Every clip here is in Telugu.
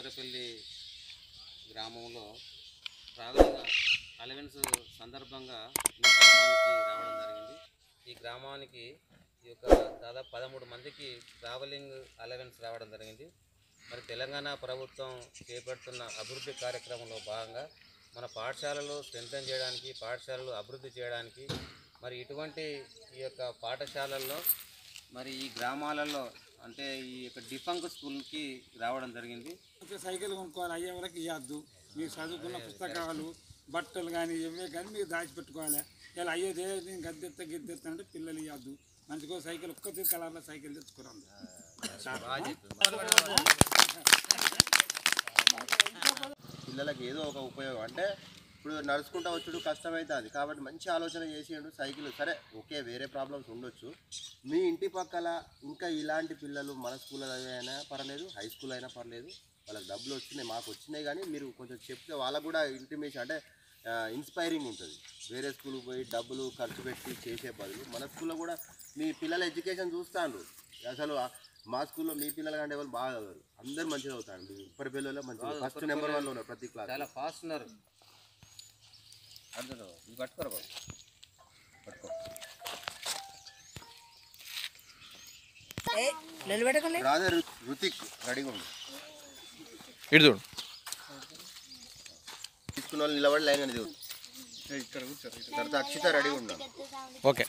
ఉప్పరపల్లి గ్రామంలో ట్రావెలింగ్ అలవెన్స్ సందర్భంగా ఈ గ్రామానికి రావడం జరిగింది ఈ గ్రామానికి ఈ యొక్క దాదాపు పదమూడు మందికి ట్రావెలింగ్ అలవెన్స్ రావడం జరిగింది మరి తెలంగాణ ప్రభుత్వం చేపడుతున్న అభివృద్ధి కార్యక్రమంలో భాగంగా మన పాఠశాలలు స్ట్రెంథన్ చేయడానికి పాఠశాలలు అభివృద్ధి చేయడానికి మరి ఇటువంటి ఈ యొక్క పాఠశాలల్లో మరి ఈ గ్రామాలలో అంటే ఈ యొక్క డిఫంక్ స్కూల్కి రావడం జరిగింది ఒక సైకిల్ కొనుక్కోవాలి అయ్యే వరకు ఇవ్వద్దు మీరు చదువుకున్న పుస్తకాలు బట్టలు కానీ ఇవే కానీ మీరు దాచిపెట్టుకోవాలి ఇలా అయ్యేదే నేను గద్దెత్త గిద్దెత్త అంటే పిల్లలు ఇవ్వద్దు మంచిగా సైకిల్ ఒక్క కలర్లో సైకిల్ తెచ్చుకున్నాం బాగా చెప్పారు. పిల్లలకి ఏదో ఒక ఉపయోగం అంటే ఇప్పుడు నడుచుకుంటా వచ్చుడు కష్టమవుతుంది కాబట్టి మంచి ఆలోచన చేసిండు సైకిల్ సరే ఓకే వేరే ప్రాబ్లమ్స్ ఉండొచ్చు మీ ఇంటి పక్కల ఇంకా ఇలాంటి పిల్లలు మన స్కూల్ అయినా పర్లేదు హై స్కూల్ అయినా పర్లేదు వాళ్ళకి డబ్బులు వచ్చినాయి మాకు వచ్చినాయి కానీ మీరు కొంచెం చెప్తే వాళ్ళకు కూడా ఇంటిమేషన్ అంటే ఇన్స్పైరింగ్ ఉంటుంది వేరే స్కూల్కి పోయి డబ్బులు ఖర్చు పెట్టి చేసే బదులు మన స్కూల్లో కూడా మీ పిల్లల ఎడ్యుకేషన్ చూస్తాను అసలు ఆ- మా స్కూల్లో మీ పిల్లల కంటే వాళ్ళు బాగా చదవరు అందరు మంచిగా చదువుతారు ఇప్పటి పిల్లలు మంచిగా ఫస్ట్ నెంబర్ వన్లో ఉన్నారు ప్రతి క్లాస్ చాలా ఫాస్ట్ ఉన్నారు అర్థం ఇది పట్టుకోరు బాబు పట్టుకో రాజా రుతిక్ రెడీగా ఉండు ఇటు చూడు తీసుకున్న వాళ్ళు నిలబడి లైన్ అనేది ఇక్కడ తర్వాత అక్షిత రెడీగా ఉన్నాం ఓకే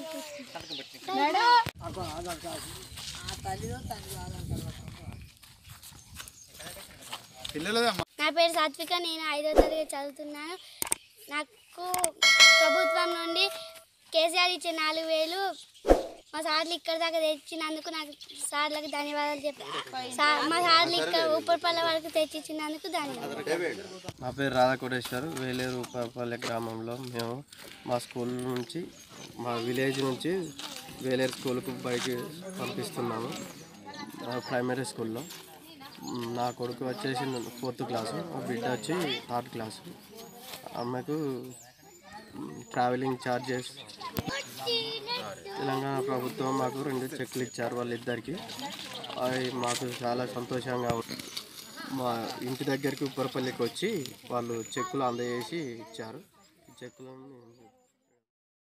నా పేరు సాత్విక నేను ఐదో తరగతి చదువుతున్నాను నాకు ప్రభుత్వం నుండి కేసీఆర్ ఇచ్చే నాలుగు వేలు మా సార్లు ఇక్కడ దాకా తెచ్చినందుకు నాకు సార్లకు ధన్యవాదాలు చెప్పి సా- మా సార్లు ఇక్కడ ఉప్పరపల్ల వరకు తెచ్చిచ్చినందుకు ధన్యవాదాలు నా పేరు రాధాకోటేశ్వర్ వేలేరు ఉప్పరపల్లి గ్రామంలో మేము మా స్కూల్ నుంచి మా విలేజ్ నుంచి వేలేరు స్కూల్కు బయటికి పంపిస్తున్నాము ఆ, ప్రైమరీ స్కూల్లో మ్, నా కొడుకు వచ్చేసి ఫోర్త్ క్లాసు మా బిడ్డ వచ్చి థర్డ్ క్లాసు ఆమెకు మ్, ట్రావెలింగ్ ఛార్జెస్ తెలంగాణ ప్రభుత్వం మాకు రెండు చెక్లు ఇచ్చారు వాళ్ళిద్దరికి అవి మాకు చాలా సంతోషంగా ఉంది మా ఇంటి దగ్గరికి ఉప్పరపల్లికి వచ్చి వాళ్ళు చెక్కులు అందజేసి ఇచ్చారు ఈ చెక్కులను మేము